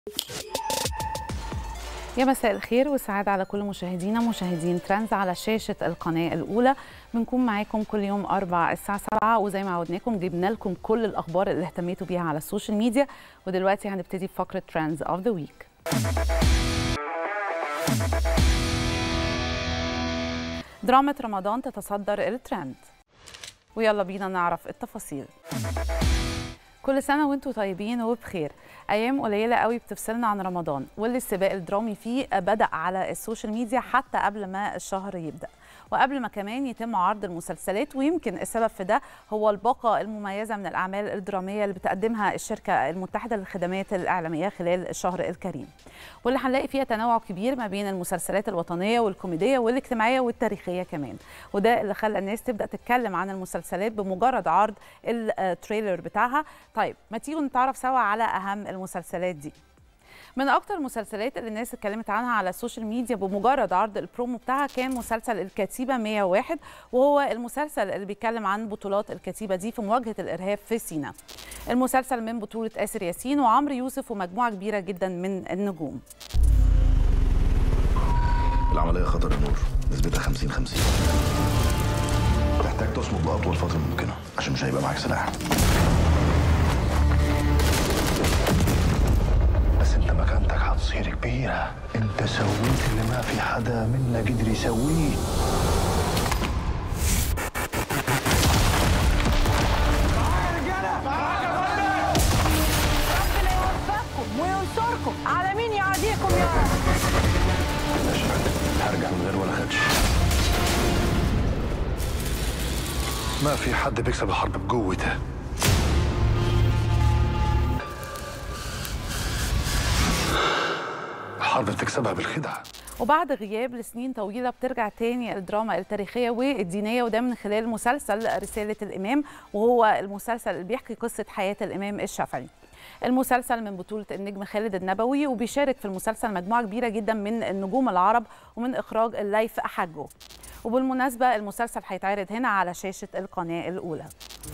يا مساء الخير والسعادة على كل مشاهدينا مشاهدين ترانز على شاشة القناة الأولى بنكون معاكم كل يوم أربع الساعة 7 وزي ما عودناكم جبنا لكم كل الأخبار اللي اهتميتوا بيها على السوشيال ميديا ودلوقتي هنبتدي بفقرة ترانز أوف ذا ويك دراما رمضان تتصدر الترند ويلا بينا نعرف التفاصيل كل سنة وانتم طيبين وبخير أيام قليلة قوي بتفصلنا عن رمضان واللي السباق الدرامي فيه بدأ على السوشيال ميديا حتى قبل ما الشهر يبدأ وقبل ما كمان يتم عرض المسلسلات ويمكن السبب في ده هو الباقة المميزة من الأعمال الدرامية اللي بتقدمها الشركة المتحدة للخدمات الإعلامية خلال الشهر الكريم واللي هنلاقي فيها تنوع كبير ما بين المسلسلات الوطنية والكوميدية والاجتماعية والتاريخية كمان وده اللي خلى الناس تبدأ تتكلم عن المسلسلات بمجرد عرض التريلر بتاعها طيب ما تيجوا نتعرف سوا على أهم المسلسلات دي من اكتر المسلسلات اللي الناس اتكلمت عنها على السوشيال ميديا بمجرد عرض البرومو بتاعها كان مسلسل الكتيبه 101 وهو المسلسل اللي بيتكلم عن بطولات الكتيبه دي في مواجهه الارهاب في سيناء المسلسل من بطوله اسر ياسين وعمرو يوسف ومجموعه كبيره جدا من النجوم العملية خطر يا نور نسبتها 50 50 تحتاج تصمد بأطول فترة ممكنة عشان مش هيبقى معاك سلاح بس انت مكانتك هتصير كبيرة انت سويت اللي ما في حدا منا قدر يسويه ربنا يوفقكم وينصركم على مين يعاديكم يا رب اشهد هرجع من غير ولا خدش ما في حد بيكسب الحرب بقوته الحرب بتكسبها بالخدعه وبعد غياب لسنين طويلة بترجع تاني الدراما التاريخية والدينية وده من خلال مسلسل رسالة الإمام وهو المسلسل اللي بيحكي قصة حياة الإمام الشافعي المسلسل من بطولة النجم خالد النبوي وبيشارك في المسلسل مجموعة كبيرة جدا من النجوم العرب ومن إخراج اللايف حجه وبالمناسبة المسلسل هيتعرض هنا على شاشة القناة الأولى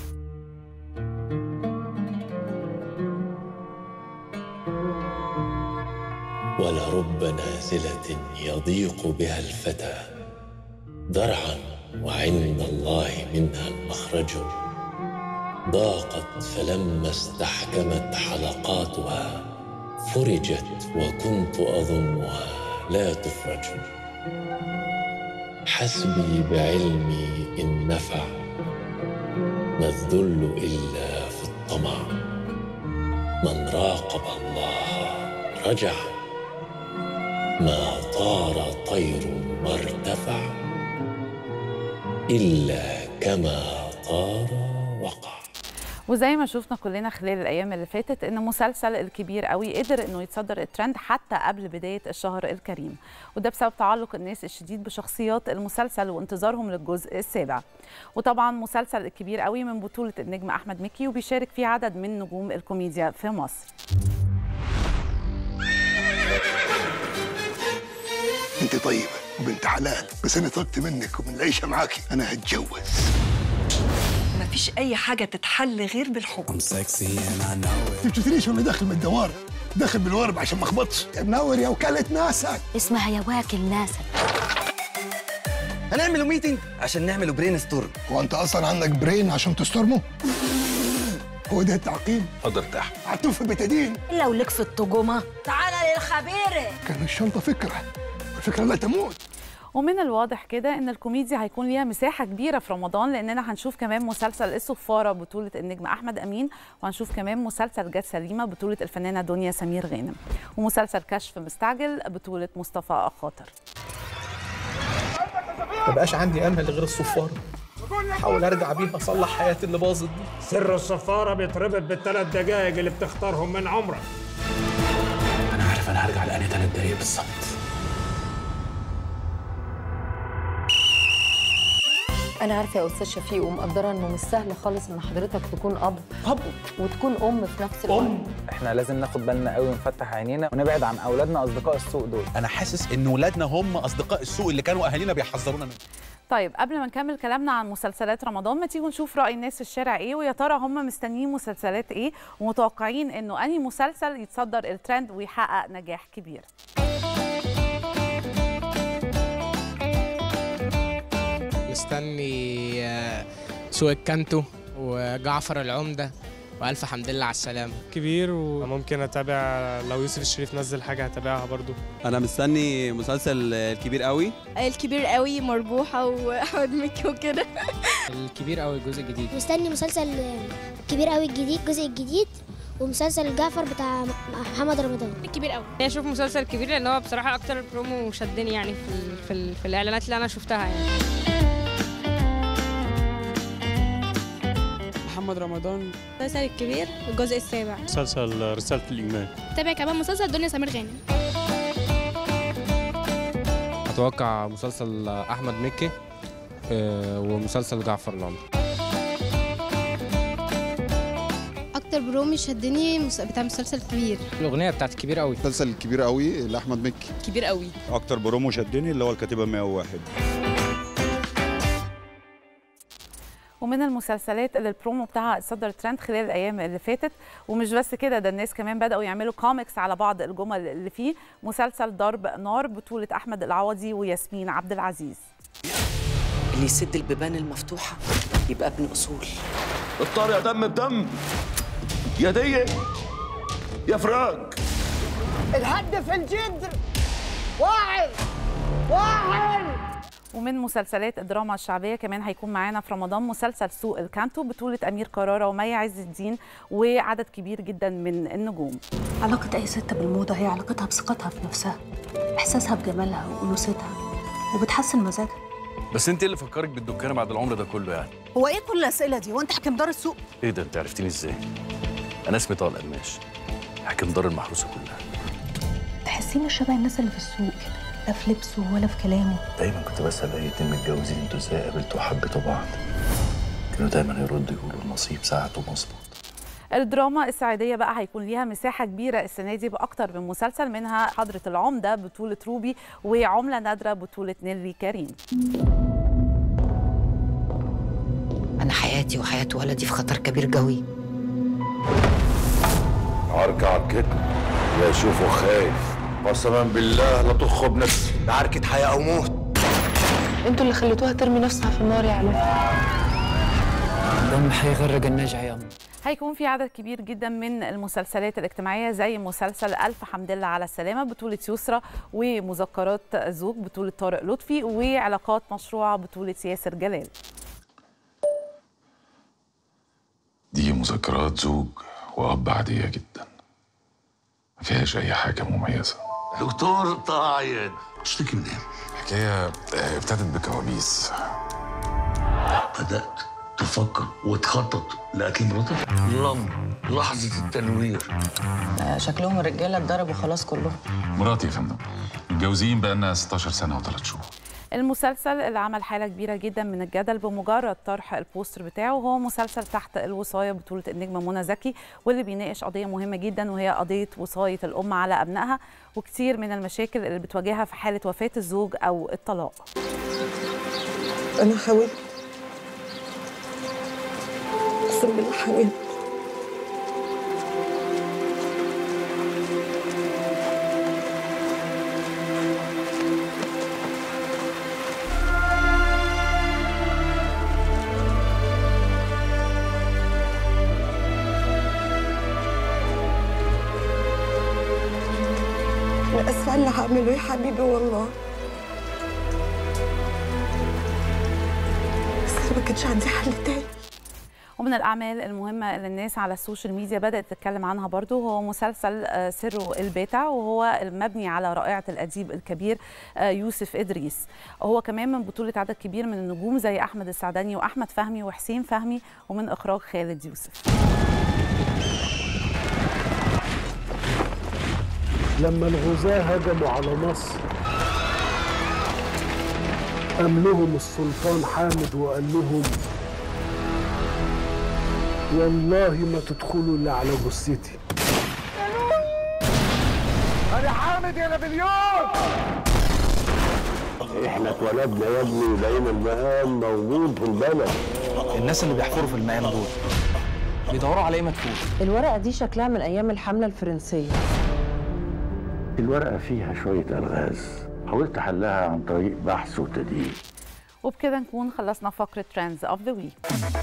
ولرب نازلة يضيق بها الفتى درعا وعند الله منها المخرج ضاقت فلما استحكمت حلقاتها فرجت وكنت أظنها لا تفرج حسبي بعلمي إن نفع ما الذل إلا في الطمع من راقب الله رجع ما طار طير وارتفع إلا كما طار وقع وزي ما شفنا كلنا خلال الايام اللي فاتت ان مسلسل الكبير قوي قدر انه يتصدر الترند حتى قبل بدايه الشهر الكريم وده بسبب تعلق الناس الشديد بشخصيات المسلسل وانتظارهم للجزء السابع وطبعا مسلسل الكبير قوي من بطوله النجم احمد مكي وبيشارك فيه عدد من نجوم الكوميديا في مصر انت طيبة وبنت حلال بس انا طلبت منك ومن العيشة معاكي انا هتجوز مفيش اي حاجه تتحل غير بالحب انت بتدريش وانا داخل من الدوار داخل بالورب عشان ما اخبطش يا منور يا وكالة ناسك اسمها يا واكل ناسك هنعملوا ميتنج عشان نعملوا برين ستورم هو انت اصلا عندك برين عشان تسترمه هو ده التعقيم اتفضل ارتاح هتوفي بتدين لو لك في التجمة تعالى للخبيره كان الشنطة فكرة الفكرة لا تموت ومن الواضح كده ان الكوميديا هيكون ليها مساحه كبيره في رمضان لاننا هنشوف كمان مسلسل الصفاره بطوله النجم احمد امين وهنشوف كمان مسلسل جت سليمه بطوله الفنانه دنيا سمير غانم ومسلسل كشف مستعجل بطوله مصطفى خاطر ما بقاش عندي امل غير الصفاره حاول ارجع بيها اصلح حياتي اللي باظت دي سر الصفارة بيتربط بالثلاث دقايق اللي بتختارهم من عمرك انا عارف انا هرجع لاني ثلاث دقايق بالظبط انا عارفه يا استاذ شفيق ومقدره انه مش سهل خالص ان حضرتك تكون اب اب وتكون ام في نفس الوقت ام احنا لازم ناخد بالنا قوي ونفتح عينينا ونبعد عن اولادنا اصدقاء السوء دول انا حاسس ان ولادنا هم اصدقاء السوء اللي كانوا اهالينا بيحذرونا منه طيب قبل ما نكمل كلامنا عن مسلسلات رمضان ما تيجوا نشوف راي الناس في الشارع ايه ويا ترى هم مستنيين مسلسلات ايه ومتوقعين انه انهي مسلسل يتصدر الترند ويحقق نجاح كبير مستني آه، سوق الكانتو وجعفر العمدة وألف حمد لله على السلامة كبير وممكن اتابع لو يوسف الشريف نزل حاجه هتابعها برضو انا مستني مسلسل الكبير قوي الكبير قوي مربوحة وأحمد مكي وكده الكبير قوي الجزء الجديد مستني مسلسل كبير قوي الجديد الجزء الجديد ومسلسل جعفر بتاع محمد رمضان الكبير قوي اشوف مسلسل كبير لان هو بصراحه اكتر برومو شدني يعني في ال في, ال في الاعلانات اللي انا شفتها يعني محمد رمضان مسلسل الكبير الجزء السابع مسلسل رساله الايمان تابع كمان مسلسل دنيا سمير غانم اتوقع مسلسل احمد مكي آه، ومسلسل جعفر العمدة اكتر برومو شدني مس- بتاع مسلسل كبير الأغنية بتاعت الكبير قوي مسلسل الكبير قوي لاحمد مكي كبير قوي اكتر برومو شدني اللي هو الكتيبه 101 ومن المسلسلات اللي البرومو بتاعها اتصدر ترند خلال الايام اللي فاتت ومش بس كده ده الناس كمان بداوا يعملوا كوميكس على بعض الجمل اللي فيه مسلسل ضرب نار بطوله احمد العوضي وياسمين عبد العزيز اللي يسد البيبان المفتوحة يبقى ابن أصول الطار يا دم بدم يا دية يا فراق الهد في الجدر واعر واعر ومن مسلسلات الدراما الشعبيه كمان هيكون معانا في رمضان مسلسل سوق الكانتو بطوله امير كراره ومي عز الدين وعدد كبير جدا من النجوم علاقة أي ست بالموضة هي علاقتها بثقتها في نفسها إحساسها بجمالها وأنوثتها وبتحسن مزاجها بس انت إيه اللي فكرك بالدكانه بعد العمر ده كله يعني هو إيه كل الأسئلة دي؟ هو أنت حكيم دار السوق؟ ايه ده انت عرفتيني ازاي انا اسمي طارق قماش حاكم دار المحروسه كلها تحسيه مش شبه الناس اللي في السوق كده لا في لبسه ولا في كلامه دايما كنت بسال اي اتنين متجوزين انتوا ازاي قابلتوا وحبيتوا بعض كانوا دايما يردوا يقولوا النصيب ساعته مظبوط الدراما السعيدية بقى هيكون ليها مساحة كبيرة السنة دي بأكتر من مسلسل منها حضرة العمدة بطولة روبي وعملة نادرة بطولة نيلي كريم أنا حياتي وحياة ولدي في خطر كبير قوي عركة عركتنا لا اشوفه خايف قسما بالله لا تخب نفسي ده عركة حياة أو موت أنتوا اللي خليتوها ترمي نفسها في النار يا علي دم هيغرق النجع يا أم هيكون في عدد كبير جدا من المسلسلات الاجتماعية زي مسلسل ألف حمد لله على السلامة بطولة يسرى ومذكرات الزوج بطولة طارق لطفي وعلاقات مشروعة بطولة ياسر جلال دي مذكرات زوج وأب عادية جدا ما فيهاش أي حاجة مميزة دكتور طاعين اشتكي من ايه؟ الحكاية آه، ابتدت بكوابيس بدأت تفكر وتخطط لقتل مراتك؟ لم لحظة التنوير شكلهم الرجالة اتضربوا خلاص كلهم مراتي يا فندم متجوزين بقالنا 16 سنة وثلاث شهور المسلسل اللي عمل حالة كبيرة جدا من الجدل بمجرد طرح البوستر بتاعه هو مسلسل تحت الوصاية بطولة النجمة منى زكي واللي بيناقش قضية مهمة جدا وهي قضية وصاية الأم على أبنائها وكتير من المشاكل اللي بتواجهها في حالة وفاة الزوج أو الطلاق أنا حاولت أقسم بالله حاولت أنا آسفة على اللي هعمله يا حبيبي والله بس أنا ما كانش عندي حل تاني ومن الأعمال المهمة اللي الناس على السوشيال ميديا بدأت تتكلم عنها برضو هو مسلسل آه، سره الباتع وهو المبني على رائعة الأديب الكبير آه، يوسف إدريس هو كمان من بطولة عدد كبير من النجوم زي أحمد السعداني وأحمد فهمي وحسين فهمي ومن إخراج خالد يوسف لما الغزاة هجموا على مصر قام لهم السلطان حامد وقال لهم والله ما تدخلوا الا على جثتي انا حامد يا نابليون احنا اتولدنا يا ابني لقينا المقام موجود في البلد الناس اللي بيحفروا في المقام دول بيدوروا على ايه مدفون الورقة دي شكلها من أيام الحملة الفرنسية الورقه فيها شويه الغاز حاولت حلها عن طريق بحث وتدقيق وبكده نكون خلصنا فقرة ترندز اوف ذا ويك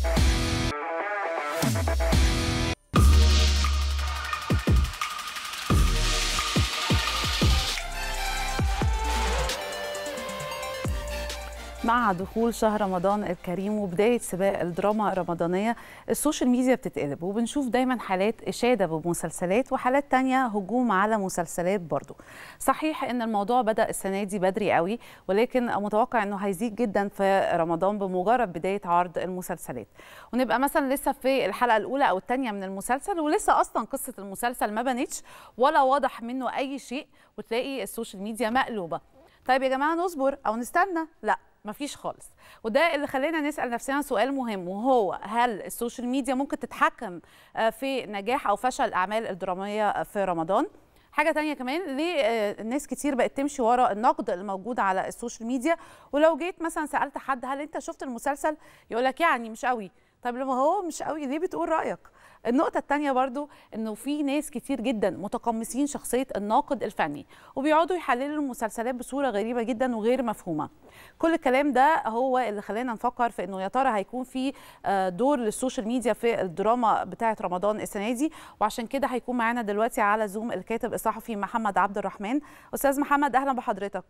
مع دخول شهر رمضان الكريم وبداية سباق الدراما الرمضانية السوشيال ميديا بتتقلب وبنشوف دايما حالات إشادة بمسلسلات وحالات تانية هجوم على مسلسلات برضو صحيح إن الموضوع بدأ السنة دي بدري قوي ولكن متوقع إنه هيزيد جدا في رمضان بمجرد بداية عرض المسلسلات ونبقى مثلا لسه في الحلقة الأولى أو الثانية من المسلسل ولسه أصلا قصة المسلسل ما بنتش ولا واضح منه أي شيء وتلاقي السوشيال ميديا مقلوبة طيب يا جماعة نصبر أو نستنى لا مفيش خالص وده اللي خلينا نسال نفسنا سؤال مهم وهو هل السوشيال ميديا ممكن تتحكم آه، في نجاح او فشل الاعمال الدراميه في رمضان حاجه تانية كمان ليه آه، الناس كتير بقت تمشي ورا النقد الموجود على السوشيال ميديا ولو جيت مثلا سالت حد هل انت شفت المسلسل يقول لك يعني مش قوي طيب لما هو مش قوي ليه بتقول رايك النقطة التانية برضو انه في ناس كتير جدا متقمصين شخصية الناقد الفني وبيقعدوا يحللوا المسلسلات بصورة غريبة جدا وغير مفهومة كل الكلام ده هو اللي خلانا نفكر في انه يا ترى هيكون في آه، دور للسوشيال ميديا في الدراما بتاعة رمضان السنة دي وعشان كده هيكون معانا دلوقتي على زوم الكاتب الصحفي محمد عبد الرحمن استاذ محمد اهلا بحضرتك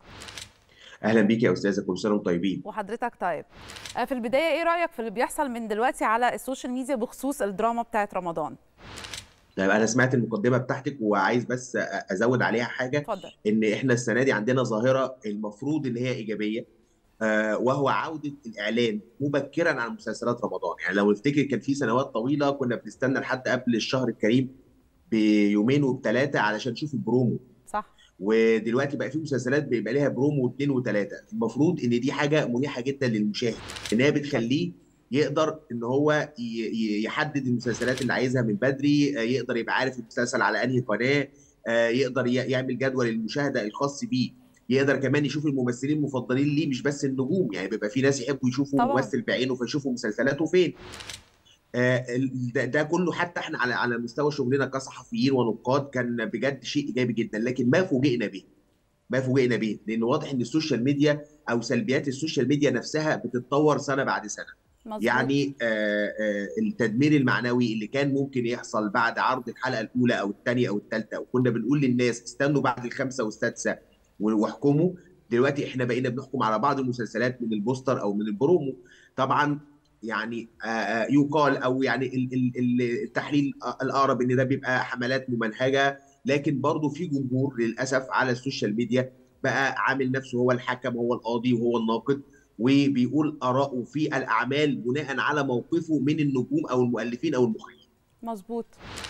اهلا بيك يا استاذه كل سنه وانتم طيبين وحضرتك طيب آه، في البداية ايه رأيك في اللي بيحصل من دلوقتي على السوشيال ميديا بخصوص الدراما بتاعة رمضان طيب انا سمعت المقدمه بتاعتك وعايز بس أ- ازود عليها حاجه اتفضل ان احنا السنه دي عندنا ظاهره المفروض ان هي ايجابيه آه، وهو عوده الاعلان مبكرا عن مسلسلات رمضان يعني لو نفتكر كان في سنوات طويله كنا بنستنى لحد قبل الشهر الكريم بيومين وبثلاثه علشان نشوف البرومو صح ودلوقتي بقى في مسلسلات بيبقى ليها برومو واثنين وثلاثه المفروض ان دي حاجه مريحه جدا للمشاهد ان هي بتخليه يقدر ان هو ي- ي- يحدد المسلسلات اللي عايزها من بدري آه، يقدر يبقى عارف المسلسل على انهي قناه آه، يقدر ي- يعمل جدول المشاهده الخاص بيه يقدر كمان يشوف الممثلين المفضلين ليه مش بس النجوم يعني بيبقى في ناس يحبوا يشوفوا طبعاً. ممثل بعينه فيشوفوا مسلسلاته فين آه، ال- ده, ده كله حتى احنا على على مستوى شغلنا كصحفيين ونقاد كان بجد شيء ايجابي جدا لكن ما فوجئنا به ما فوجئنا به لان واضح ان السوشيال ميديا او سلبيات السوشيال ميديا نفسها بتتطور سنه بعد سنه مظبوط. يعني آه، آه، التدمير المعنوي اللي كان ممكن يحصل بعد عرض الحلقه الاولى او الثانيه او الثالثه وكنا بنقول للناس استنوا بعد الخامسه والسادسه واحكموا دلوقتي احنا بقينا بنحكم على بعض المسلسلات من البوستر او من البرومو طبعا يعني آه، آه، يقال او يعني ال- ال- ال- التحليل الاقرب ان ده بيبقى حملات ممنهجه لكن برضه في جمهور للاسف على السوشيال ميديا بقى عامل نفسه هو الحكم هو القاضي وهو الناقد وبيقول اراءه في الاعمال بناء على موقفه من النجوم او المؤلفين او المخرجين مظبوط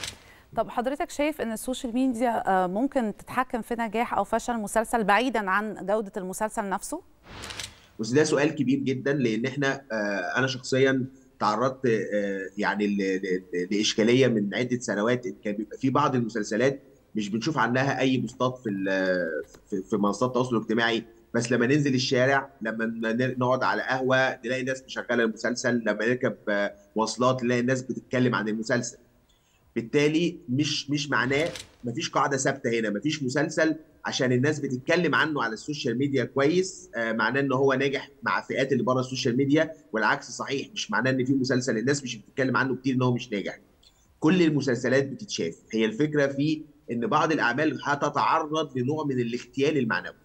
طب حضرتك شايف ان السوشيال ميديا آه، ممكن تتحكم في نجاح او فشل مسلسل بعيدا عن جودة المسلسل نفسه؟ بس ده سؤال كبير جدا لان احنا آه، انا شخصيا تعرضت آه، يعني ل- ل- لاشكاليه من عده سنوات إن كان بيبقى في بعض المسلسلات مش بنشوف عنها اي بوستات في ال- في- في منصات التواصل الاجتماعي بس لما ننزل الشارع لما ن- نقعد على قهوه نلاقي ناس مشغله المسلسل لما نركب آه، مواصلات نلاقي الناس بتتكلم عن المسلسل بالتالي مش مش معناه مفيش قاعده ثابته هنا مفيش مسلسل عشان الناس بتتكلم عنه على السوشيال ميديا كويس آه، معناه ان هو ناجح مع فئات اللي بره السوشيال ميديا والعكس صحيح مش معناه ان في مسلسل الناس مش بتتكلم عنه كتير ان هو مش ناجح كل المسلسلات بتتشاف هي الفكره في ان بعض الاعمال هتتعرض لنوع من الاغتيال المعنوي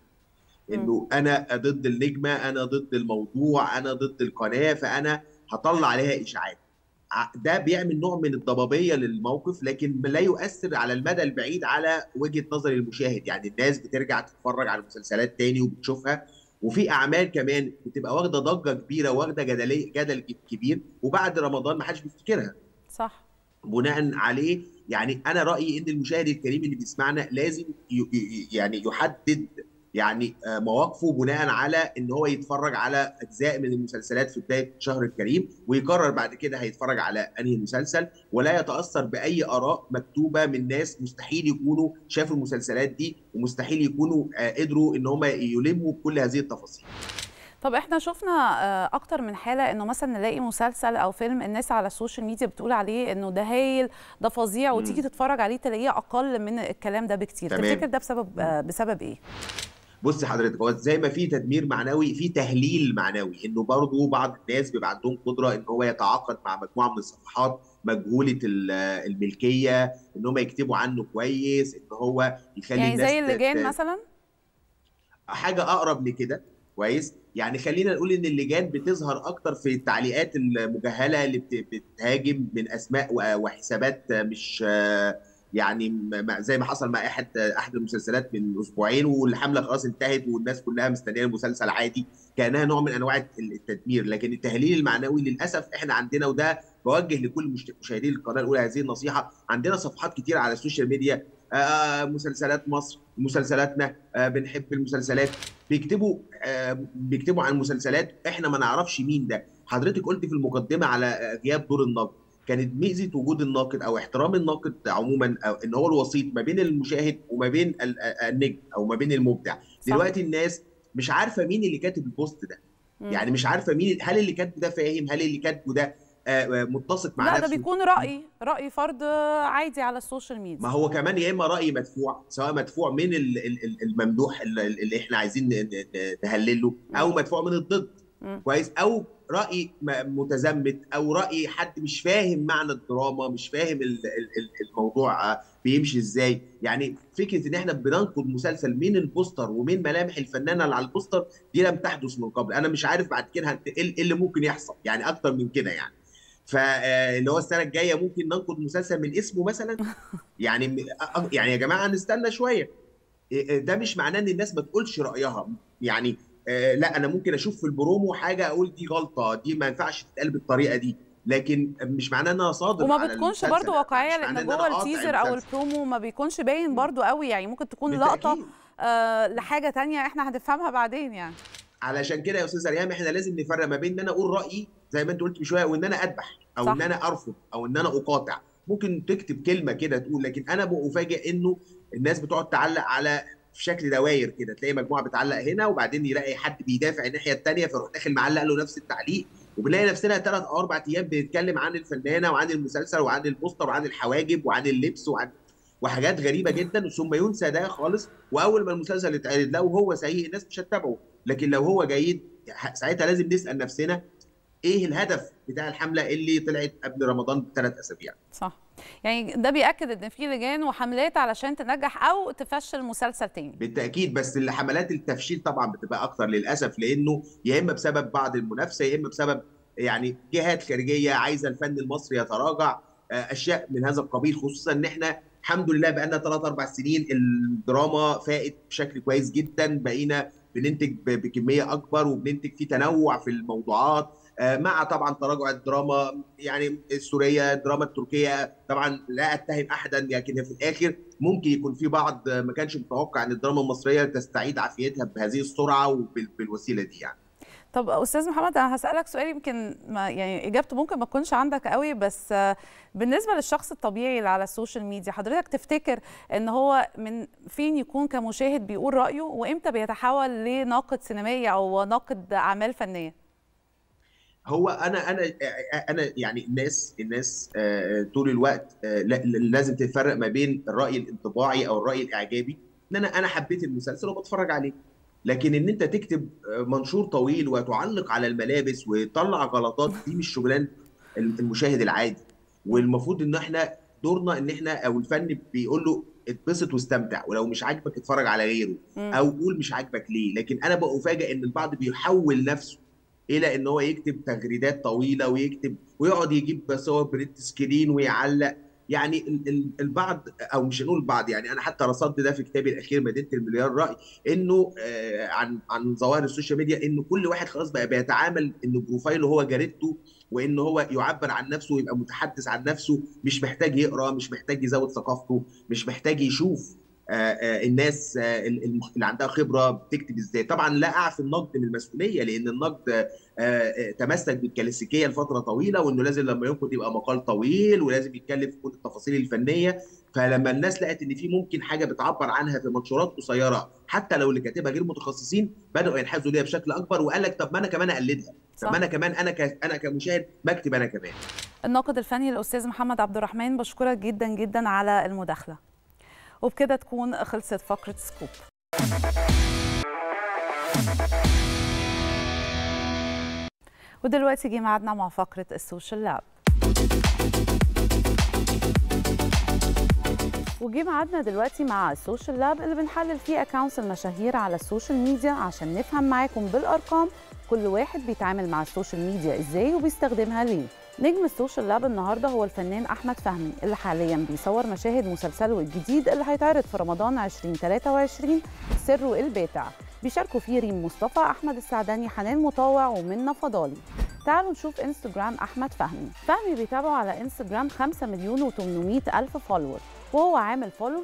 انه انا ضد النجمه انا ضد الموضوع انا ضد القناه فانا هطلع عليها اشاعات ع- ده بيعمل نوع من الضبابيه للموقف لكن لا يؤثر على المدى البعيد على وجهه نظر المشاهد يعني الناس بترجع تتفرج على المسلسلات تاني وبتشوفها وفي اعمال كمان بتبقى واخده ضجه كبيره واخده جدليه جدل كبير وبعد رمضان ما حدش بيفتكرها صح بناء عليه يعني انا رايي ان المشاهد الكريم اللي بيسمعنا لازم ي- ي- يعني يحدد يعني آه، مواقفه بناء على ان هو يتفرج على اجزاء من المسلسلات في بدايه الشهر الكريم ويقرر بعد كده هيتفرج على انهي مسلسل ولا يتاثر باي اراء مكتوبه من ناس مستحيل يكونوا شافوا المسلسلات دي ومستحيل يكونوا آه، قدروا ان هم يلموا كل هذه التفاصيل طب احنا شفنا آه، اكتر من حاله انه مثلا نلاقي مسلسل او فيلم الناس على السوشيال ميديا بتقول عليه انه ده هايل ده فظيع وتيجي تتفرج عليه تلاقيه اقل من الكلام ده بكتير تمام. تفتكر ده بسبب آه، بسبب ايه بص حضرتك هو زي ما في تدمير معنوي في تهليل معنوي انه برضه بعض الناس بيبقى عندهم قدره ان هو يتعاقد مع مجموعه من الصفحات مجهوله ال- الملكيه ان هم يكتبوا عنه كويس ان هو يخلي يعني الناس زي ت- اللجان ت- مثلا حاجه اقرب لكده كويس يعني خلينا نقول ان اللجان بتظهر اكتر في التعليقات المجهله اللي بت- بتهاجم من اسماء و- وحسابات مش آه، يعني م- م- زي ما حصل مع احد احد المسلسلات من اسبوعين والحمله خلاص انتهت والناس كلها مستنيه المسلسل عادي كانها نوع من انواع التدمير لكن التهليل المعنوي للاسف احنا عندنا وده بوجه لكل مشت- مشاهدي القناه الاولى هذه النصيحه عندنا صفحات كتير على السوشيال ميديا آه مسلسلات مصر مسلسلاتنا آه بنحب المسلسلات بيكتبوا آه بيكتبوا عن المسلسلات احنا ما نعرفش مين ده حضرتك قلت في المقدمه على آه، غياب دور الناقد كانت ميزه وجود الناقد او احترام الناقد عموما أو ان هو الوسيط ما بين المشاهد وما بين ال- آه، النجم او ما بين المبدع دلوقتي الناس مش عارفه مين اللي كاتب البوست ده مم. يعني مش عارفه مين هل اللي كاتبه ده فاهم هل اللي كاتبه ده آه، آه، متسق مع لا نفسه ده بيكون راي راي فرد عادي على السوشيال ميديا ما هو كمان يا اما راي مدفوع سواء مدفوع من ال- ال- ال- الممدوح اللي اللي احنا عايزين ن- ن- نهلله او مدفوع من الضد مم. كويس او راي م- متزمت او راي حد مش فاهم معنى الدراما مش فاهم ال- ال- ال- الموضوع آه، بيمشي ازاي يعني فكره ان احنا بننقد مسلسل من البوستر ومن ملامح الفنانه اللي على البوستر دي لم تحدث من قبل انا مش عارف بعد كده هت- ايه إيه اللي ممكن يحصل يعني اكتر من كده يعني فاللي هو السنه الجايه ممكن ننقد مسلسل من اسمه مثلا يعني م- أ- يعني يا جماعه نستنى شويه إيه- ده مش معناه ان الناس ما تقولش رايها يعني آه، لا انا ممكن اشوف في البرومو حاجه اقول دي غلطه دي ما ينفعش تتقال بالطريقه دي لكن مش معناه انها صادق وما على بتكونش المسلسل. برضو واقعيه مش معناه لان إن أنا جوه قاطع التيزر او المسلسل. البرومو ما بيكونش باين برضو قوي يعني ممكن تكون بالتأكيد. لقطه آه لحاجه تانية احنا هنفهمها بعدين يعني علشان كده يا استاذ ريهام احنا لازم نفرق ما بين ان انا اقول رايي زي ما انت قلت من شويه وان انا اذبح او صح. ان انا ارفض او ان انا اقاطع ممكن تكتب كلمه كده تقول لكن انا بفاجئ انه الناس بتقعد تعلق على في شكل دواير كده تلاقي مجموعه بتعلق هنا وبعدين يلاقي حد بيدافع الناحيه الثانيه فيروح داخل معلق له نفس التعليق وبنلاقي نفسنا ثلاث او اربع ايام بنتكلم عن الفنانه وعن المسلسل وعن البوستر وعن الحواجب وعن اللبس وعن وحاجات غريبه جدا ثم ينسى ده خالص واول ما المسلسل يتعرض لو هو سيء الناس مش هتتابعه لكن لو هو جيد ساعتها لازم نسال نفسنا ايه الهدف بتاع الحمله اللي طلعت قبل رمضان بثلاث اسابيع صح يعني ده بياكد ان في لجان وحملات علشان تنجح او تفشل مسلسل تاني بالتاكيد بس الحملات التفشيل طبعا بتبقى اكتر للاسف لانه يا اما بسبب بعض المنافسه يا اما بسبب يعني جهات خارجيه عايزه الفن المصري يتراجع آه، اشياء من هذا القبيل خصوصا ان احنا الحمد لله بقى لنا ثلاث اربع سنين الدراما فائت بشكل كويس جدا بقينا بننتج ب- بكميه اكبر وبننتج في تنوع في الموضوعات آه، مع طبعا تراجع الدراما يعني السوريه الدراما التركيه طبعا لا اتهم احدا لكن في الاخر ممكن يكون في بعض ما كانش متوقع ان الدراما المصريه تستعيد عافيتها بهذه السرعه وبالوسيله دي يعني طب استاذ محمد انا هسالك سؤال يمكن ما يعني اجابته ممكن ما تكونش عندك قوي بس آه، بالنسبه للشخص الطبيعي اللي على السوشيال ميديا حضرتك تفتكر ان هو من فين يكون كمشاهد بيقول رايه وامتى بيتحول لناقد سينمائي او ناقد اعمال فنيه هو انا انا انا يعني الناس الناس آه، طول الوقت آه، لا- لازم تفرق ما بين الراي الانطباعي او الراي الاعجابي ان انا انا حبيت المسلسل وبتفرج عليه لكن ان انت تكتب آه، منشور طويل وتعلق على الملابس وتطلع غلطات دي مش شغلانه المشاهد العادي والمفروض ان احنا دورنا ان احنا او الفن بيقول له اتبسط واستمتع ولو مش عاجبك اتفرج على غيره مم. او قول مش عاجبك ليه لكن انا بفاجئ ان البعض بيحول نفسه الى ان هو يكتب تغريدات طويله ويكتب ويقعد يجيب صور بريت سكرين ويعلق يعني ال- ال- البعض او مش هنقول البعض يعني انا حتى رصدت ده في كتابي الاخير مدينه المليار راي انه آه، عن عن ظواهر السوشيال ميديا انه كل واحد خلاص بقى بيتعامل انه بروفايله هو جريدته وان هو يعبر عن نفسه ويبقى متحدث عن نفسه مش محتاج يقرا مش محتاج يزود ثقافته مش محتاج يشوف آه، آه، الناس آه، المخ- اللي عندها خبره بتكتب ازاي طبعا لا اعفي النقد من المسؤوليه لان النقد آه، آه، تمسك بالكلاسيكيه لفتره طويله وانه لازم لما ينقد يبقى مقال طويل ولازم يتكلم في كل التفاصيل الفنيه فلما الناس لقت ان في ممكن حاجه بتعبر عنها في منشورات قصيره حتى لو اللي كاتبها غير متخصصين بداوا ينحازوا ليها بشكل اكبر وقال لك طب ما انا كمان اقلدها طب صح. ما انا كمان انا ك... انا كمشاهد بكتب انا كمان الناقد الفني الاستاذ محمد عبد الرحمن بشكرك جدا جدا على المداخله وبكده تكون خلصت فقره سكوب ودلوقتي جه ميعادنا مع فقره السوشيال لاب وجه ميعادنا دلوقتي مع السوشيال لاب اللي بنحلل فيه اكونتس المشاهير على السوشيال ميديا عشان نفهم معاكم بالارقام كل واحد بيتعامل مع السوشيال ميديا ازاي وبيستخدمها ليه نجم السوشيال لاب النهارده هو الفنان احمد فهمي اللي حاليا بيصور مشاهد مسلسله الجديد اللي هيتعرض في رمضان 2023 سره الباتع بيشاركوا فيه ريم مصطفى احمد السعداني حنان مطاوع ومنى فضالي تعالوا نشوف انستجرام احمد فهمي فهمي بيتابعه على انستجرام 5 مليون و800 الف فولور وهو عامل فولو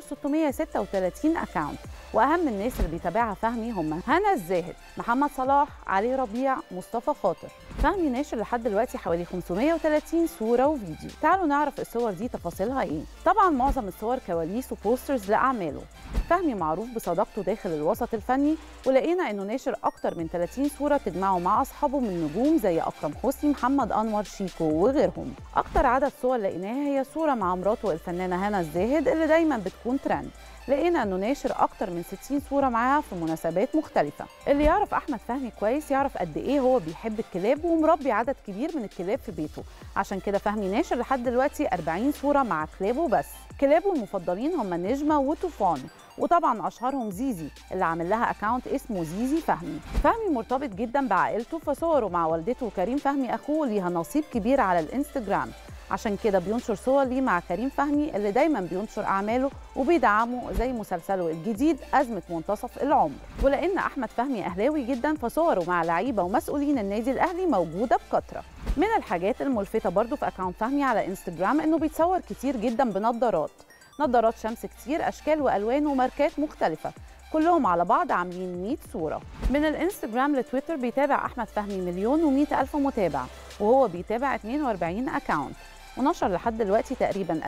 636 اكاونت واهم الناس اللي بيتابعها فهمي هم هنا الزاهد محمد صلاح علي ربيع مصطفى خاطر فهمي ناشر لحد دلوقتي حوالي 530 صوره وفيديو تعالوا نعرف الصور دي تفاصيلها ايه طبعا معظم الصور كواليس وبوسترز لاعماله فهمي معروف بصداقته داخل الوسط الفني ولقينا انه ناشر اكتر من 30 صوره تجمعه مع اصحابه من نجوم زي اكرم حسني محمد انور شيكو وغيرهم اكتر عدد صور لقيناها هي صوره مع مراته الفنانه هنا الزاهد اللي دايما بتكون ترند لقينا انه ناشر اكتر من 60 صوره معاها في مناسبات مختلفه اللي يعرف احمد فهمي كويس يعرف قد ايه هو بيحب الكلاب ومربي عدد كبير من الكلاب في بيته عشان كده فهمي ناشر لحد دلوقتي 40 صوره مع كلابه بس كلابه المفضلين هم نجمه وطوفان وطبعا اشهرهم زيزي اللي عامل لها اكاونت اسمه زيزي فهمي فهمي مرتبط جدا بعائلته فصوره مع والدته وكريم فهمي اخوه ليها نصيب كبير على الانستجرام عشان كده بينشر صور ليه مع كريم فهمي اللي دايما بينشر اعماله وبيدعمه زي مسلسله الجديد ازمه منتصف العمر ولان احمد فهمي اهلاوي جدا فصوره مع لعيبه ومسؤولين النادي الاهلي موجوده بكثره من الحاجات الملفته برضو في اكاونت فهمي على انستجرام انه بيتصور كتير جدا بنظارات نظارات شمس كتير اشكال والوان وماركات مختلفه كلهم على بعض عاملين 100 صورة من الانستجرام لتويتر بيتابع أحمد فهمي مليون و100 ألف متابع وهو بيتابع 42 أكاونت ونشر لحد دلوقتي تقريبا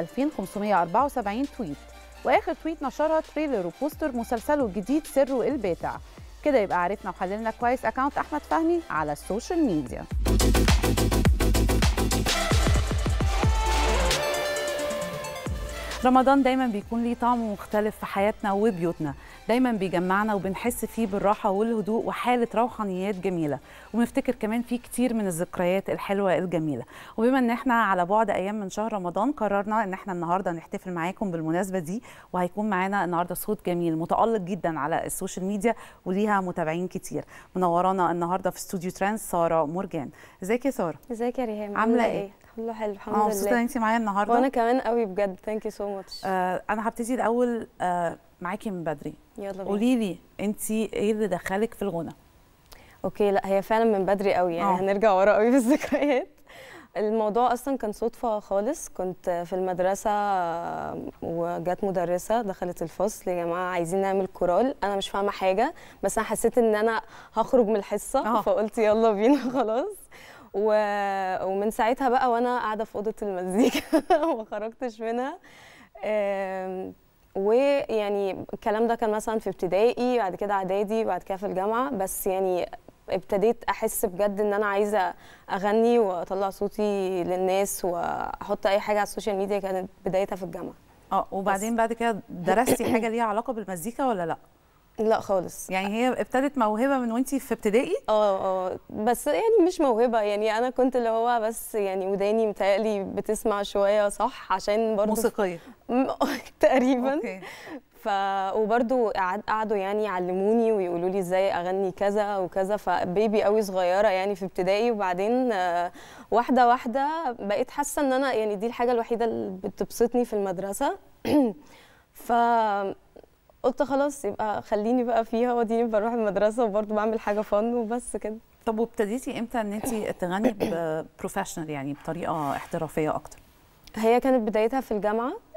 2574 تويت واخر تويت نشرها تريلر وبوستر مسلسله الجديد سره الباتع كده يبقى عرفنا وحللنا كويس اكونت احمد فهمي على السوشيال ميديا رمضان دايما بيكون ليه طعم مختلف في حياتنا وبيوتنا دايما بيجمعنا وبنحس فيه بالراحة والهدوء وحالة روحانيات جميلة وبنفتكر كمان فيه كتير من الذكريات الحلوة الجميلة وبما ان احنا على بعد ايام من شهر رمضان قررنا ان احنا النهاردة نحتفل معاكم بالمناسبة دي وهيكون معانا النهاردة صوت جميل متألق جدا على السوشيال ميديا وليها متابعين كتير منورانا النهاردة في استوديو ترانس سارة مرجان ازيك يا سارة ازيك يا ريهام عاملة ايه؟ الحمد لله حلو الحمد أنا لله مبسوطة ان انت معايا النهارده وانا كمان قوي بجد ثانك يو سو ماتش آه انا هبتدي الاول آه معاكي من بدري يلا بينا قولي لي انت ايه اللي دخلك في الغنى اوكي لا هي فعلا من بدري قوي يعني آه. هنرجع ورا قوي في الذكريات الموضوع اصلا كان صدفه خالص كنت في المدرسه وجات مدرسه دخلت الفصل يا جماعه عايزين نعمل كورال انا مش فاهمه حاجه بس انا حسيت ان انا هخرج من الحصه آه. فقلت يلا بينا خلاص و... ومن ساعتها بقى وانا قاعده في اوضه المزيكا ما خرجتش منها آم، ويعني الكلام ده كان مثلا في ابتدائي بعد كده اعدادي بعد كده في الجامعه بس يعني ابتديت احس بجد ان انا عايزه اغني واطلع صوتي للناس واحط اي حاجه على السوشيال ميديا كانت بدايتها في الجامعه اه وبعدين بعد كده درستي حاجه ليها علاقه بالمزيكا ولا لا لا خالص يعني هي ابتدت موهبه من وانتي في ابتدائي اه اه بس يعني مش موهبه يعني انا كنت اللي هو بس يعني وداني متهيألي بتسمع شويه صح عشان برضو موسيقيه م- تقريبا أوكي. ف وبرضو قعد- قعدوا يعني يعلموني ويقولوا لي ازاي اغني كذا وكذا فبيبي قوي صغيره يعني في ابتدائي وبعدين آه، واحده واحده بقيت حاسه ان انا يعني دي الحاجه الوحيده اللي بتبسطني في المدرسه ف قلت خلاص يبقى خليني بقى فيها واديني بروح المدرسه وبرضو بعمل حاجه فن وبس كده طب وابتديتي امتى ان انت تغني بروفيشنال يعني بطريقه احترافيه اكتر هي كانت بدايتها في الجامعة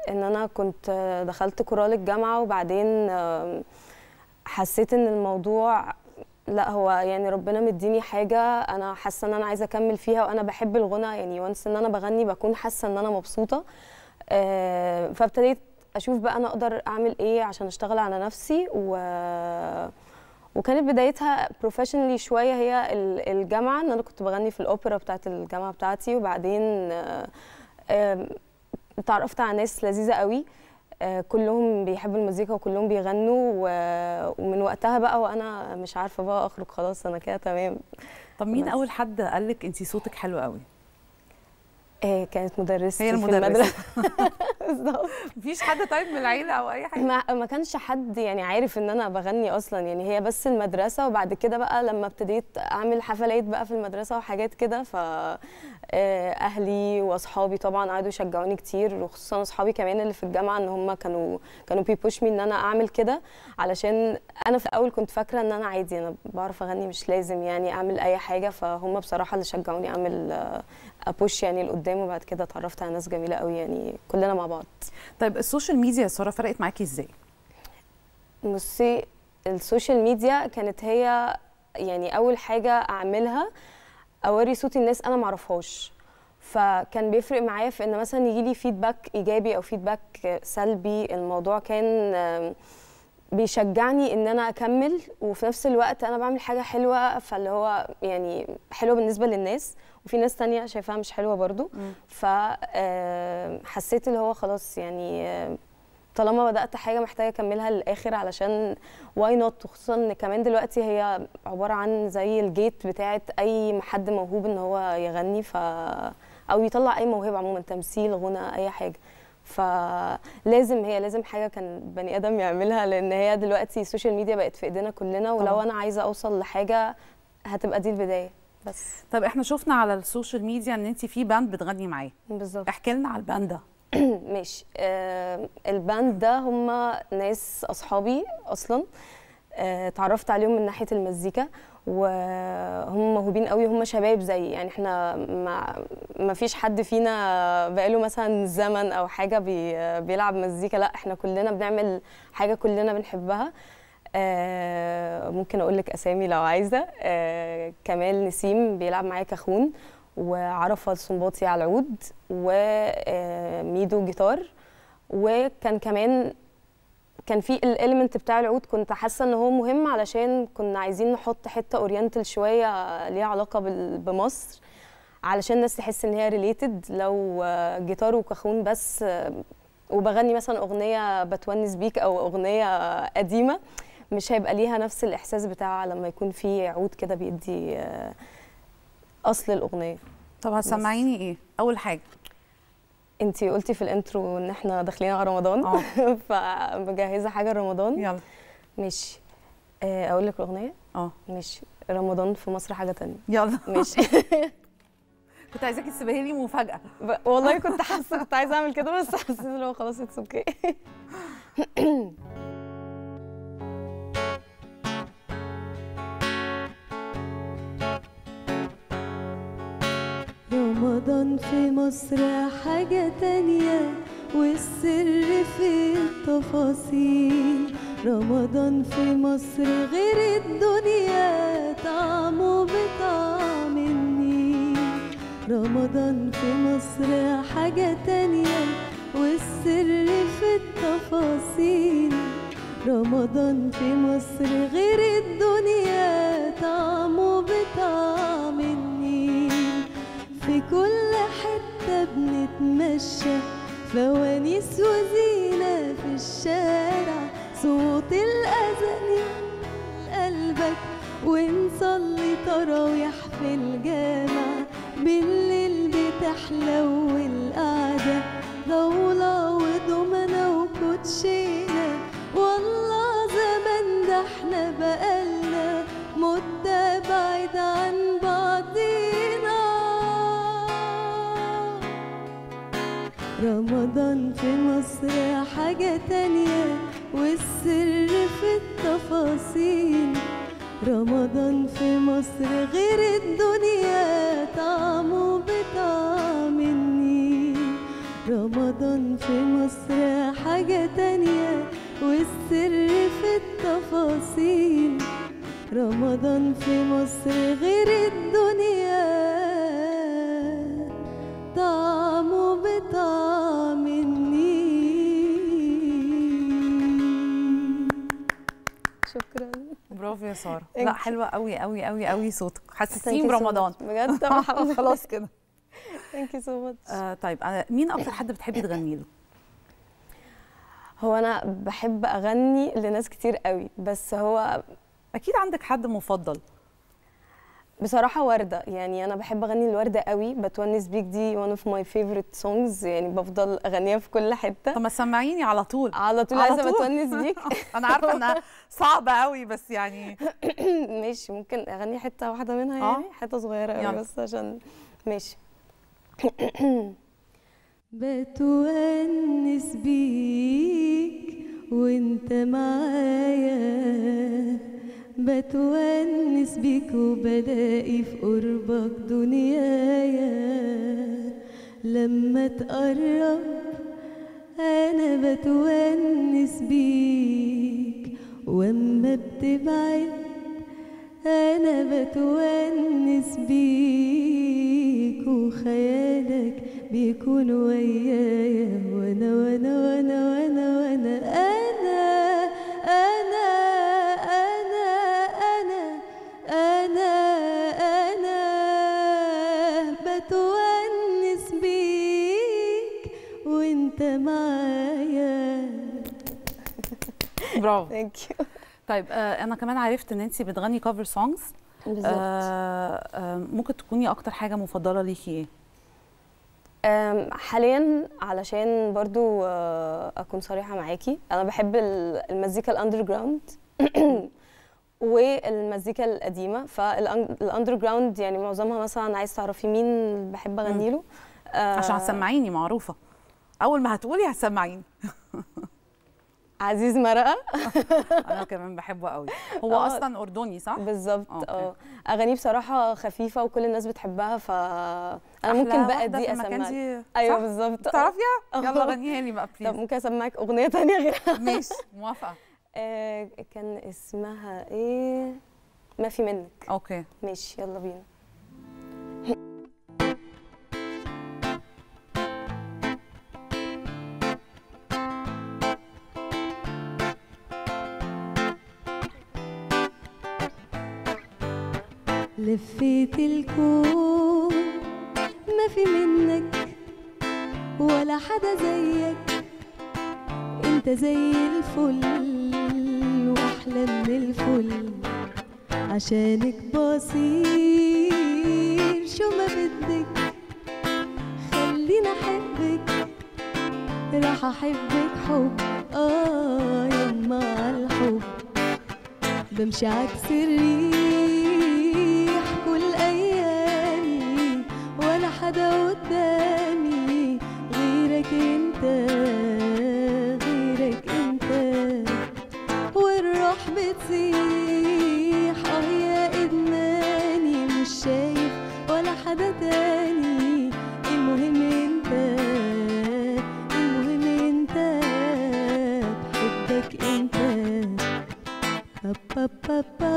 ان انا كنت آه، دخلت كورال الجامعه وبعدين آم، حسيت ان الموضوع لا هو يعني ربنا مديني حاجه انا حاسه ان انا عايزه اكمل فيها وانا بحب الغنى يعني وانس ان انا بغني بكون حاسه ان انا مبسوطه آه، فابتديت اشوف بقى انا اقدر اعمل ايه عشان اشتغل على نفسي و وكانت بدايتها بروفيشنالي شويه هي ال- الجامعه ان انا كنت بغني في الاوبرا بتاعت الجامعه بتاعتي وبعدين آه، آم، اتعرفت على ناس لذيذه قوي آه، كلهم بيحبوا المزيكا وكلهم بيغنوا و- ومن وقتها بقى وانا مش عارفه بقى اخرج خلاص انا كده تمام طب مين بس. اول حد قال لك انت صوتك حلو قوي آه، كانت مدرستي هي في المدرسة. المدرسه بالظبط مفيش حد طيب من العيله او اي حاجه ما ما كانش حد يعني عارف ان انا بغني اصلا يعني هي بس المدرسه وبعد كده بقى لما ابتديت اعمل حفلات بقى في المدرسه وحاجات كده ف آه، اهلي واصحابي طبعا قعدوا يشجعوني كتير وخصوصا اصحابي كمان اللي في الجامعه ان هم كانوا كانوا بيبوش مي ان انا اعمل كده علشان انا في الاول كنت فاكره ان انا عادي انا بعرف اغني مش لازم يعني اعمل اي حاجه فهم بصراحه اللي شجعوني اعمل آه، ابوش يعني لقدام وبعد كده اتعرفت على ناس جميله قوي يعني كلنا مع بعض طيب السوشيال ميديا يا ساره فرقت معاكي ازاي بصي السوشيال ميديا كانت هي يعني اول حاجه اعملها اوري صوتي الناس انا معرفهاش فكان بيفرق معايا في ان مثلا يجي لي فيدباك ايجابي او فيدباك سلبي الموضوع كان آم، بيشجعني ان انا اكمل وفي نفس الوقت انا بعمل حاجه حلوه فاللي هو يعني حلوه بالنسبه للناس وفي ناس تانية شايفاها مش حلوه برضو فحسيت اللي هو خلاص يعني آم، طالما بدات حاجه محتاجه اكملها للاخر علشان واي نوت وخصوصا ان كمان دلوقتي هي عباره عن زي الجيت بتاعت اي حد موهوب ان هو يغني ف او يطلع اي موهبه عموما تمثيل غنى اي حاجه فلازم هي لازم حاجه كان بني ادم يعملها لان هي دلوقتي السوشيال ميديا بقت في ايدينا كلنا ولو طبعاً. انا عايزه اوصل لحاجه هتبقى دي البدايه بس طب احنا شفنا على السوشيال ميديا ان انت في باند بتغني معاه بالظبط احكي لنا على الباند ده ماشي آه الباند ده هم ناس اصحابي اصلا آه، اتعرفت عليهم من ناحيه المزيكا وهم موهوبين قوي هم شباب زي يعني احنا ما ما فيش حد فينا بقاله مثلا زمن او حاجه بي بيلعب مزيكا لا احنا كلنا بنعمل حاجه كلنا بنحبها آه، ممكن اقول لك اسامي لو عايزه آه، كمال نسيم بيلعب معايا كاخون وعرفه السنباطي على العود وميدو جيتار وكان كمان كان في الاليمنت بتاع العود كنت حاسه ان هو مهم علشان كنا عايزين نحط حته اورينتال شويه ليها علاقه بال- بمصر علشان الناس تحس ان هي ريليتد لو آه، جيتار وكاخون بس آه، وبغني مثلا اغنيه بتونس بيك او اغنيه قديمه مش هيبقى ليها نفس الاحساس بتاع لما يكون في عود كده بيدي آه، اصل الاغنيه طب هتسمعيني ايه اول حاجه انتي قلتي في الانترو ان احنا داخلين على رمضان اه. فمجهزه حاجه لرمضان يلا ماشي آه، اقول لك الاغنيه اه ماشي رمضان في مصر حاجه تانية يلا ماشي كنت عايزاكي تسيبها لي مفاجاه ب- والله كنت حاسه كنت عايزه اعمل كده بس حسيت ان هو خلاص اتس اوكي رمضان في مصر حاجة تانية والسر في التفاصيل رمضان في مصر غير الدنيا طعمه بطعم النيل رمضان في مصر حاجة تانية والسر في التفاصيل رمضان في مصر غير الدنيا طعمه بطعم النيل في كل حتة بنتمشى فوانيس وزينة في الشارع صوت الأذان قلبك ونصلي تراويح في الجامع بالليل بتحلو القعدة ضولة ودومنة وكوتشينة والله زمان ده احنا بقالنا مدة بعيد عن بعضينا رمضان في مصر حاجة تانية والسر في التفاصيل رمضان في مصر غير الدنيا طعمه بطعم النيل رمضان في مصر حاجة تانية والسر في التفاصيل رمضان في مصر غير الدنيا طعمه بطعم النيل شكرا برافو يا ساره Thank لا you. حلوه قوي قوي قوي قوي صوتك Thank حسستيني you so برمضان much. بجد طب الحمد لله. خلاص كده ثانك يو سو ماتش آه طيب أنا مين اكتر حد بتحبي تغني له هو انا بحب اغني لناس كتير قوي بس هو اكيد عندك حد مفضل بصراحة وردة يعني أنا بحب أغني الوردة قوي بتونس بيك دي one of my favorite songs يعني بفضل أغنيها في كل حتة طب ما سمعيني على طول على طول على عايزة طول. بتونس بيك انا عارفه انها صعبه قوي بس يعني ماشي ممكن أغني حتة واحدة منها آه. يعني حتة صغيرة قوي يلا. بس عشان ماشي بتونس بيك وانت معايا بتونس بيك وبلاقي في قربك دنيايا لما تقرب انا بتونس بيك واما بتبعد انا بتونس بيك وخيالك بيكون ويايا وانا وانا وانا وانا وانا انا انا انا انا انا انا بتونس بيك وانت معايا برافو ثانك يو طيب آه انا كمان عرفت ان انت بتغني كفر سونجز بالظبط. آه آه ممكن تكوني اكتر حاجه مفضله ليكي ايه أم، حاليا علشان برضو آه، اكون صريحه معاكي انا بحب ال- المزيكا الاندر جراوند والمزيكا القديمه فالاندر جراوند يعني معظمها مثلا عايز تعرفي مين بحب اغني له آه، عشان هتسمعيني معروفه اول ما هتقولي هتسمعيني عزيز مرقه انا كمان بحبه قوي هو آه. اصلا اردني صح بالظبط أوكي. اه اغانيه بصراحه خفيفه وكل الناس بتحبها ف انا أحلى ممكن بقى واحدة دي في المكان اسمعك دي، ايوه صح؟ بالظبط تعرفيها يلا آه. غنيها لي بقى طب بليز ممكن اسمعك اغنيه تانية غيرها ماشي موافقه آه كان اسمها ايه ما في منك اوكي ماشي يلا بينا لفيت الكون ما في منك ولا حدا زيك انت زي الفل واحلى من الفل عشانك بصير شو ما بدك خليني احبك راح احبك حب اه يما عالحب بمشي عكس الريح كل ايامي ولا حدا قدامي غيرك انت غيرك انت والروح بتصيح اه يا ادماني مش شايف ولا حدا تاني المهم انت المهم انت بحبك انت با با با با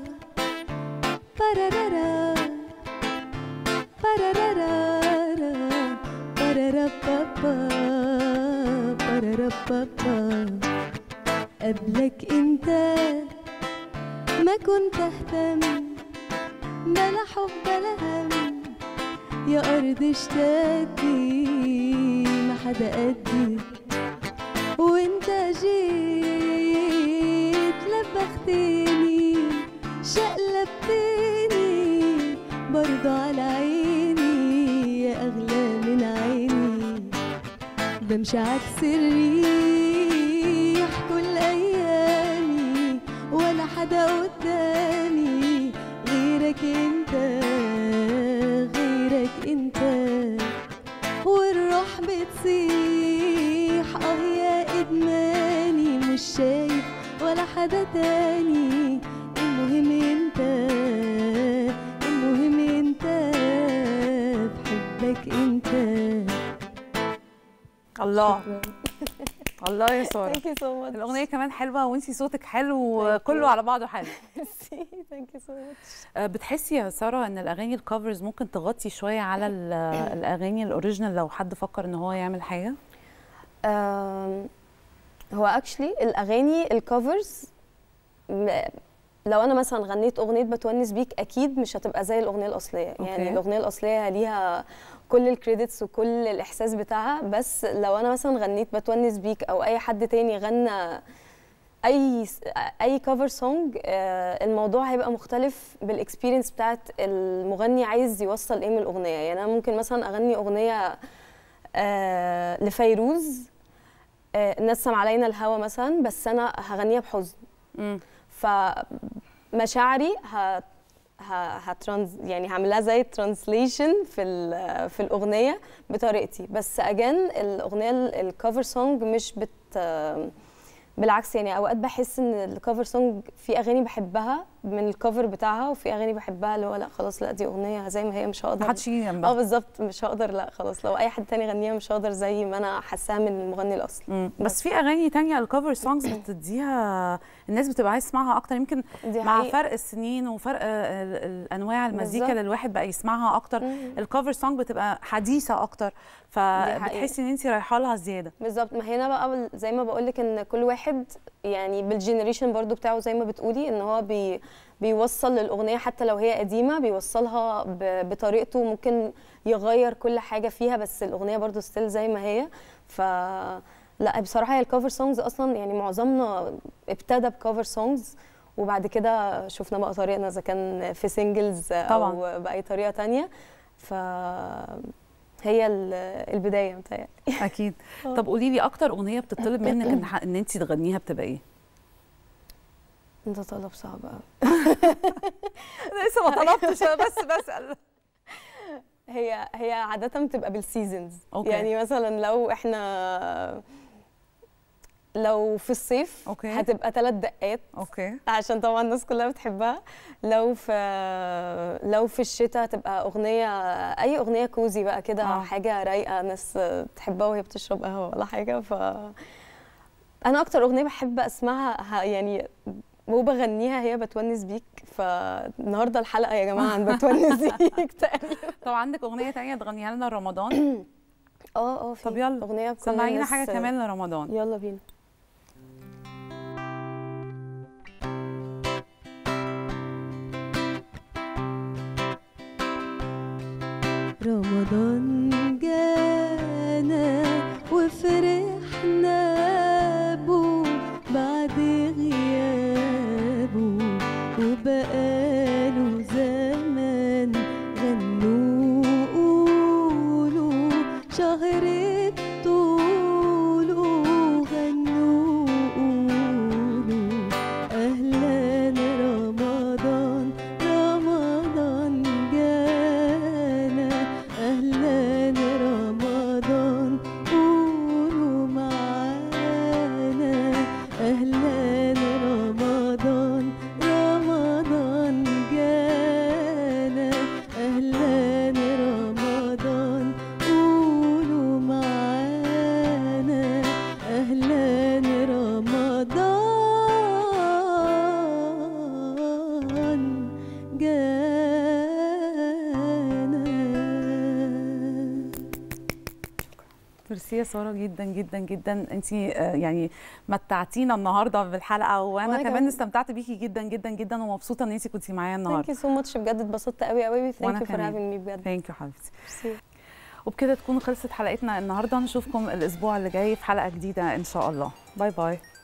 بارارارا بارارارا بارارا با با بارارا با با قبلك انت ما كنت اهتم بلا حب بلا هم يا ارض اشتدي ما حدا قدك وانت جيت لبختني شقلبتني برضو على عيني يا اغلى من عيني بمشي عكس الريح كل ايامي ولا حدا قدامي غيرك انت غيرك انت والروح بتصيح اه يا ادماني مش شايف ولا حدا تاني المهم انت المهم انت بحبك انت الله شكراً. الله يا ساره Thank you so much. الاغنيه كمان حلوه وانتي صوتك حلو وكله على بعضه حلو ثانك يو سو ماتش آه، بتحسي يا ساره ان الاغاني الكفرز ممكن تغطي شويه على ال- الاغاني الاوريجينال لو حد فكر ان هو يعمل حاجه آم، هو اكشلي الاغاني الكفرز لو انا مثلا غنيت اغنيه بتونس بيك اكيد مش هتبقى زي الاغنيه الاصليه أوكي. يعني الاغنيه الاصليه ليها كل الكريدتس وكل الاحساس بتاعها بس لو انا مثلا غنيت بتونس بيك او اي حد تاني غنى اي اي كفر سونج الموضوع هيبقى مختلف بالاكسبيرينس بتاعت المغني عايز يوصل ايه من الاغنيه يعني انا ممكن مثلا اغني اغنيه آه، لفيروز آه، نسم علينا الهوى مثلا بس انا هغنيها بحزن فمشاعري ه... ه... هترانز يعني هعملها زي ترانسليشن في ال... في الاغنيه بطريقتي بس اجان الاغنيه الكفر سونج مش بت بالعكس يعني اوقات بحس ان الكفر سونج في اغاني بحبها من الكفر بتاعها وفي اغاني بحبها اللي هو لا خلاص لا دي اغنيه زي ما هي مش هقدر محدش يجي جنبها. اه بالظبط مش هقدر لا خلاص لو اي حد تاني غنيها مش هقدر زي ما انا حاساها من المغني الاصلي مم. بس في اغاني تانية الكفر سونجز بتديها الناس بتبقى عايز تسمعها اكتر يمكن دي مع حقيقة. فرق السنين وفرق ال- ال- الانواع المزيكا بالظبط. اللي الواحد بقى يسمعها اكتر الكفر سونج بتبقى حديثه اكتر فبتحسي ان انت رايحه لها زياده بالظبط ما هنا بقى زي ما بقول لك ان كل واحد يعني بالجنريشن برضو بتاعه زي ما بتقولي ان هو بي بيوصل للاغنيه حتى لو هي قديمه بيوصلها ب- بطريقته ممكن يغير كل حاجه فيها بس الاغنيه برضو ستيل زي ما هي ف لا بصراحه هي الكفر سونجز اصلا يعني معظمنا ابتدى بكفر سونجز وبعد كده شفنا بقى طريقنا اذا كان في سingles طبعاً. او باي طريقه تانية ف هي ال- البدايه متهيألي اكيد طب قولي لي اكتر اغنيه بتطلب منك ان, ح- إن انت تغنيها بتبقى ايه ده طلب صعب قوي لسه ما طلبتش أنا بس بسال هي هي عادة بتبقى بالسيزونز أوكي. يعني مثلا لو احنا لو في الصيف أوكي. هتبقى ثلاث دقات اوكي عشان طبعا الناس كلها بتحبها لو في لو في الشتاء هتبقى اغنيه اي اغنيه كوزي بقى كده آه. حاجه رايقه ناس تحبها وهي بتشرب قهوه ولا حاجه ف انا اكتر اغنيه بحب اسمعها ه- يعني وبغنيها هي بتونس بيك فالنهارده الحلقه يا جماعه عن بتونس بيك تقريبا طب عندك اغنيه تانية تغنيها لنا رمضان اه اه في طب يلا اغنيه بكل سمعينا الناس- حاجه كمان لرمضان يلا بينا رمضان جانا وفرحنا بو بعد غيابه وبقاله زمان غنوا قولوا شهر الطول غنوا قولوا أهلا رمضان رمضان جانا أهلا رمضان قولوا معانا أهلا رمضان رمضان جانا أهلا رمضان قولوا معانا أهلا رمضان جانا ميرسي يا ساره جدا جدا جدا انت يعني متعتينا النهارده بالحلقه وانا وأنا كمان كمان. استمتعت بيكي جدا جدا جدا ومبسوطه ان انت كنتي معايا ثانك النهارده يو سو ماتش بجد اتبسطت قوي قوي ثانك وأنا يو فور كمان. هافينج مي بجد ثانك يو حبيبتي ميرسي. وبكده تكون خلصت حلقتنا النهارده نشوفكم الاسبوع اللي جاي في حلقه جديده ان شاء الله باي باي